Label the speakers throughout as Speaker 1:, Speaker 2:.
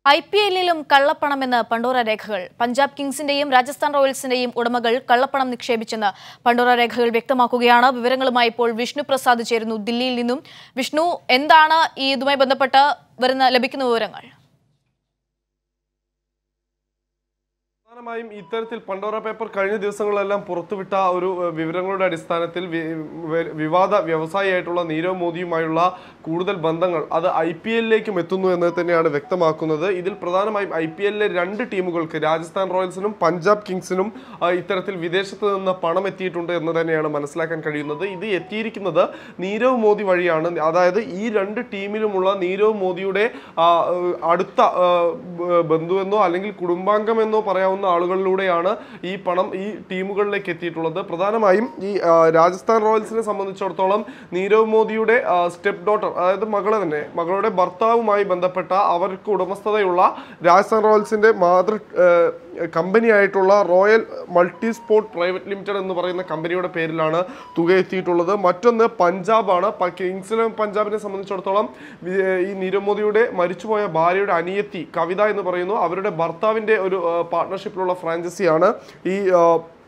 Speaker 1: I P എല്ലിലും കള്ളപ്പണമെന്ന് പണ്ടോറ രേഖകൾ പഞ്ചാബ് കിങ്സിന്റെയും രാജസ്ഥാൻ റോയൽസിന്റെയും ഉടമകൾ കള്ളപ്പണം നിക്ഷേപിച്ചെന്ന് പണ്ടോറ രേഖകൾ വ്യക്തമാക്കുകയാണ് വിവരങ്ങളുമായി ഇപ്പോൾ വിഷ്ണു പ്രസാദ് ചേരുന്നു ദില്ലിയിൽ നിന്നും വിഷ്ണു എന്താണ് ഈ ഇതുമായി ബന്ധപ്പെട്ട് വരുന്ന ലഭിക്കുന്ന വിവരങ്ങൾ
Speaker 2: പ്രധാനമായും ഇത്തരത്തിൽ പണ്ടോറ പേപ്പർ കഴിഞ്ഞ ദിവസങ്ങളിലെല്ലാം പുറത്തുവിട്ട ഒരു ഏഹ്, വിവരങ്ങളുടെ അടിസ്ഥാനത്തിൽ വി- വി- വിവാദ വ്യവസായിയായിട്ടുള്ള നീരവ് മോദിയുമായുള്ള കൂടുതൽ ബന്ധങ്ങൾ അത് ഐ പി എല്ലിലേക്കും എത്തുന്നു എന്ന് തന്നെയാണ് വ്യക്തമാക്കുന്നത് ഇതിൽ പ്രധാനമായും ഐ പി എല്ലിലെ രണ്ട് ടീമുകൾക്ക് രാജസ്ഥാൻ റോയൽസിനും പഞ്ചാബ് കിങ്സിനും ആ, ഇത്തരത്തിൽ വിദേശത്ത് നിന്ന് പണം എത്തിയിട്ടുണ്ട് എന്ന് തന്നെയാണ് മനസ്സിലാക്കാൻ കഴിയുന്നത് ഇത് എത്തിയിരിക്കുന്നത് നീരവ് മോദി വഴിയാണ് അതായത് ഈ രണ്ട് ടീമിലുമുള്ള നീരവ് മോദിയുടെ ആ, ഏഹ്, അടുത്ത ആ, ബ- ബന്ധുവെന്നോ അല്ലെങ്കിൽ കുടുംബാംഗമെന്നോ പറയാവുന്ന ആളുകളിലൂടെയാണ് ഈ പണം ഈ ടീമുകളിലേക്ക് എത്തിയിട്ടുള്ളത് പ്രധാനമായും ഈ ആ, രാജസ്ഥാൻ റോയൽസിനെ സംബന്ധിച്ചിടത്തോളം നീരവ് മോദിയുടെ സ്റ്റെപ്പ് ഡോട്ടർ അതായത് മകളെ തന്നെ മകളുടെ ഭർത്താവുമായി ബന്ധപ്പെട്ട അവർക്ക് ഉടമസ്ഥതയുള്ള രാജസ്ഥാൻ റോയൽസിന്റെ മാതൃ ഏഹ്, കമ്പനിയായിട്ടുള്ള royal multi sport private limited എന്ന് പറയുന്ന കമ്പനിയുടെ പേരിലാണ് തുക എത്തിയിട്ടുള്ളത് മറ്റൊന്ന് പഞ്ചാബാണ് പ- കിങ്സിലെ പഞ്ചാബിനെ സംബന്ധിച്ചിടത്തോളം വി- ഈ നീരവ് മോദിയുടെ മരിച്ചുപോയ ഭാര്യയുടെ അനിയത്തി കവിത എന്ന് പറയുന്നു അവരുടെ ഭർത്താവിന്റെ ഒരു പാർട്ട്ണർഷിപ്പിലുള്ള ഫ്രാഞ്ചൈസിയാണ് ഈ ആ,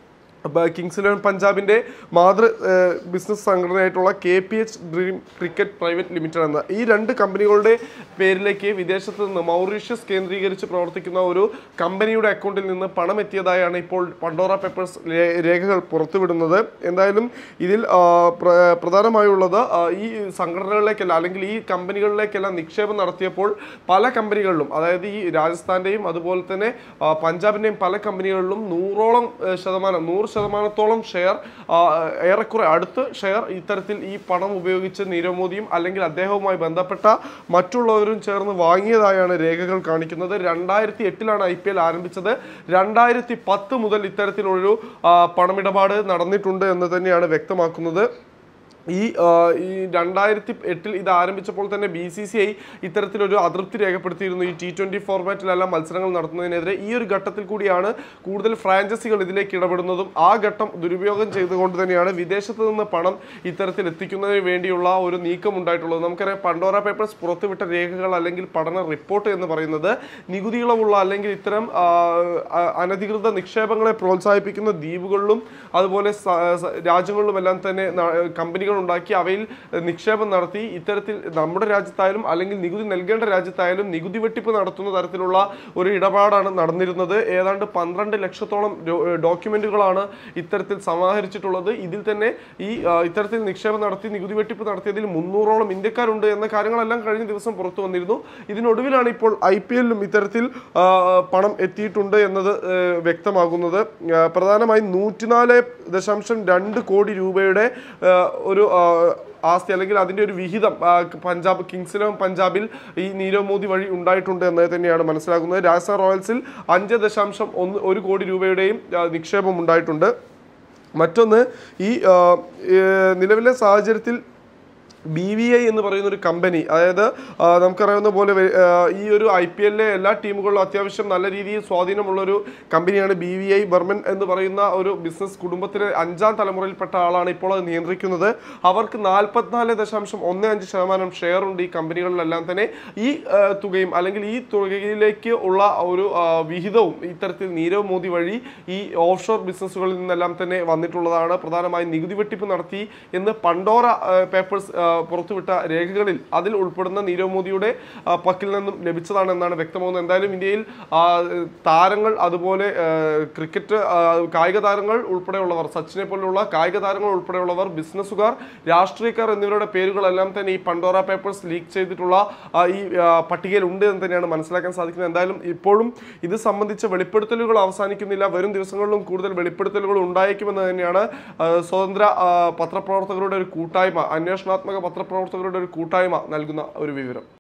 Speaker 2: ബ- കിങ്സ് ഇലവൻ പഞ്ചാബിന്റെ മാതൃ ഏഹ്, ബിസിനസ് സംഘടനയായിട്ടുള്ള K P H dream cricket private limited എന്ന ഈ രണ്ട് കമ്പനികളുടെ പേരിലേക്ക് വിദേശത്ത് നിന്ന് മൗറീഷ്യസ് കേന്ദ്രീകരിച്ച് പ്രവർത്തിക്കുന്ന ഒരു കമ്പനിയുടെ അക്കൗണ്ടിൽ നിന്ന് പണം എത്തിയതായാണ് ഇപ്പോൾ പണ്ടോറ പേപ്പേഴ്സ് രേ- രേഖകൾ പുറത്തുവിടുന്നത് എന്തായാലും ഇതിൽ ആ, പ്ര- പ്രധാനമായുള്ളത് ആ, ഈ സംഘടനകളിലേക്കല്ല അല്ലെങ്കിൽ ഈ കമ്പനികളിലേക്കെല്ലാം നിക്ഷേപം നടത്തിയപ്പോൾ പല കമ്പനികളിലും അതായത് ഈ രാജസ്ഥാന്റെയും അതുപോലെ തന്നെ ആ, പഞ്ചാബിന്റെയും പല കമ്പനികളിലും നൂറോളം ഏഹ്, ശതമാനം നൂറ് ശതമാനത്തോളം ഷെയർ ആ, ഏറെക്കുറെ അടുത്ത് ഷെയർ ഇത്തരത്തിൽ ഈ പണം ഉപയോഗിച്ച് നീരവ് മോദിയും അല്ലെങ്കിൽ അദ്ദേഹവുമായി ബന്ധപ്പെട്ട മറ്റുള്ളവരും ചേർന്ന് വാങ്ങിയതായാണ് രേഖകൾ കാണിക്കുന്നത് രണ്ടായിരത്തി എട്ടിലാണ് ഐ പി എൽ ആരംഭിച്ചത് രണ്ടായിരത്തി പത്ത് മുതൽ ഇത്തരത്തിലൊരു ആ, പണമിടപാട് നടന്നിട്ടുണ്ട് എന്ന് തന്നെയാണ് വ്യക്തമാക്കുന്നത് ഈ ആ, ഈ രണ്ടായിരത്തി എട്ടിൽ ഇത് ആരംഭിച്ചപ്പോൾ തന്നെ ബി സി സി ഐ ഇത്തരത്തിലൊരു അതൃപ്തി രേഖപ്പെടുത്തിയിരുന്നു ഈ ടി ട്വന്റി ഫോർമാറ്റിലെല്ലാം മത്സരങ്ങൾ നടത്തുന്നതിനെതിരെ ഈ ഒരു ഘട്ടത്തിൽ കൂടിയാണ് കൂടുതൽ ഫ്രാഞ്ചൈസികൾ ഇതിലേക്ക് ഇടപെടുന്നതും ആ ഘട്ടം ദുരുപയോഗം ചെയ്തുകൊണ്ട് തന്നെയാണ് വിദേശത്ത് നിന്ന് പണം ഇത്തരത്തിൽ എത്തിക്കുന്നതിന് വേണ്ടിയുള്ള ഒരു നീക്കം ഉണ്ടായിട്ടുള്ളത് നമുക്കറിയാം പണ്ടോറ പേപ്പേഴ്സ് പുറത്തുവിട്ട രേഖകൾ അല്ലെങ്കിൽ പഠന റിപ്പോർട്ട് എന്ന് പറയുന്നത് നികുതി ഇളവുള്ള അല്ലെങ്കിൽ ഇത്തരം ആ, ആ, അനധികൃത നിക്ഷേപങ്ങളെ പ്രോത്സാഹിപ്പിക്കുന്ന ദ്വീപുകളിലും അതുപോലെ സ- സ- രാജ്യങ്ങളിലുമെല്ലാം തന്നെ ന- കമ്പനികൾ ഉണ്ടാക്കി അവയിൽ നിക്ഷേപം നടത്തി ഇത്തരത്തിൽ നമ്മുടെ രാജ്യത്തായാലും അല്ലെങ്കിൽ നികുതി നൽകേണ്ട രാജ്യത്തായാലും നികുതി വെട്ടിപ്പ് നടത്തുന്ന തരത്തിലുള്ള ഒരു ഇടപാടാണ് നടന്നിരുന്നത് ഏതാണ്ട് പന്ത്രണ്ട് ലക്ഷത്തോളം ഡോക്യുമെന്റുകളാണ് ഇത്തരത്തിൽ സമാഹരിച്ചിട്ടുള്ളത് ഇതിൽ തന്നെ ഈ ആ, ഇത്തരത്തിൽ നിക്ഷേപം നടത്തി നികുതി വെട്ടിപ്പ് നടത്തിയതിൽ മുന്നൂറോളം ഇന്ത്യക്കാരുണ്ട് എന്ന കാര്യങ്ങളെല്ലാം കഴിഞ്ഞ ദിവസം പുറത്തു വന്നിരുന്നു ഇതിനൊടുവിലാണ് ഇപ്പോൾ ഐ പി എല്ലിലും ഇത്തരത്തിൽ ആ, പണം എത്തിയിട്ടുണ്ട് എന്നത് ഏ, വ്യക്തമാകുന്നത് ആ, പ്രധാനമായും നൂറ്റിനാല് ദശാംശം രണ്ട് കോടി രൂപയുടെ ആ, ഒരു ആ, ആസ്തി അല്ലെങ്കിൽ അതിന്റെ ഒരു വിഹിതം ആ, പഞ്ചാബ് കിങ്സ് ഇലവൻ പഞ്ചാബിൽ ഈ നീരവ് മോദി വഴി ഉണ്ടായിട്ടുണ്ട് എന്ന് തന്നെയാണ് മനസ്സിലാക്കുന്നത് രാജസ്ഥാൻ റോയൽസിൽ അഞ്ച് ദശാംശം ഒന്ന് ഒരു കോടി രൂപയുടെയും ആ, നിക്ഷേപം ഉണ്ടായിട്ടുണ്ട് മറ്റൊന്ന് ഈ ആ, ഏ, നിലവിലെ സാഹചര്യത്തിൽ ബി വി ഐ എന്ന് പറയുന്ന ഒരു കമ്പനി അതായത് ആ, നമുക്കറിയാവുന്ന പോലെ വെ- ആ, ഈ ഒരു ഐ പി എല്ലിലെ എല്ലാ ടീമുകളിലും അത്യാവശ്യം നല്ല രീതിയിൽ സ്വാധീനമുള്ള ഒരു കമ്പനിയാണ് ബി വി ഐ ബർമൻ എന്ന് പറയുന്ന ഒരു ബിസിനസ് കുടുംബത്തിലെ അഞ്ചാം തലമുറയിൽപ്പെട്ട ആളാണ് ഇപ്പോൾ അത് നിയന്ത്രിക്കുന്നത് അവർക്ക് നാൽപ്പത്തിനാല് ദശാംശം ഒന്ന് അഞ്ച് ശതമാനം ഷെയർ ഉണ്ട് ഈ കമ്പനികളിലെല്ലാം തന്നെ ഈ ആ, തുകയും അല്ലെങ്കിൽ ഈ തുകയിലേക്ക് ഉള്ള ഒരു ആ, വിഹിതവും ഇത്തരത്തിൽ നീരവ് മോദി വഴി ഈ ഓഫ് ഷോർ ബിസിനസ്സുകളിൽ നിന്നെല്ലാം തന്നെ വന്നിട്ടുള്ളതാണ് പ്രധാനമായും നികുതി വെട്ടിപ്പ് നടത്തി എന്ന് പണ്ടോറ ആ, പേപ്പേഴ്സ് ആ, പുറത്തുവിട്ട രേഖകളിൽ അതിൽ ഉൾപ്പെടുന്ന നീരവ് മോദിയുടെ ആ, പക്കിൽ നിന്നും ലഭിച്ചതാണെന്നാണ് വ്യക്തമാകുന്നത് എന്തായാലും ഇന്ത്യയിൽ ആ, താരങ്ങൾ അതുപോലെ ആ, ക്രിക്കറ്റ് ആ, കായിക താരങ്ങൾ ഉൾപ്പെടെയുള്ളവർ സച്ചിനെ പോലുള്ള കായിക താരങ്ങൾ ഉൾപ്പെടെയുള്ളവർ ബിസിനസ്സുകാർ രാഷ്ട്രീയക്കാർ എന്നിവരുടെ പേരുകളെല്ലാം തന്നെ ഈ പണ്ടോറ പേപ്പേഴ്സ് ലീക്ക് ചെയ്തിട്ടുള്ള ആ, ഈ ആ, പട്ടികയിൽ ഉണ്ട് എന്ന് തന്നെയാണ് മനസ്സിലാക്കാൻ സാധിക്കുന്നത് എന്തായാലും ഇപ്പോഴും ഇത് സംബന്ധിച്ച വെളിപ്പെടുത്തലുകൾ അവസാനിക്കുന്നില്ല വരും ദിവസങ്ങളിലും കൂടുതൽ വെളിപ്പെടുത്തലുകൾ ഉണ്ടായേക്കുമെന്ന് തന്നെയാണ് ആ, സ്വതന്ത്ര ആ, പത്രപ്രവർത്തകരുടെ ഒരു കൂട്ടായ്മ അന്വേഷണാത്മക പത്രപ്രവർത്തകരുടെ ഒരു കൂട്ടായ്മ നൽകുന്ന ഒരു വിവരം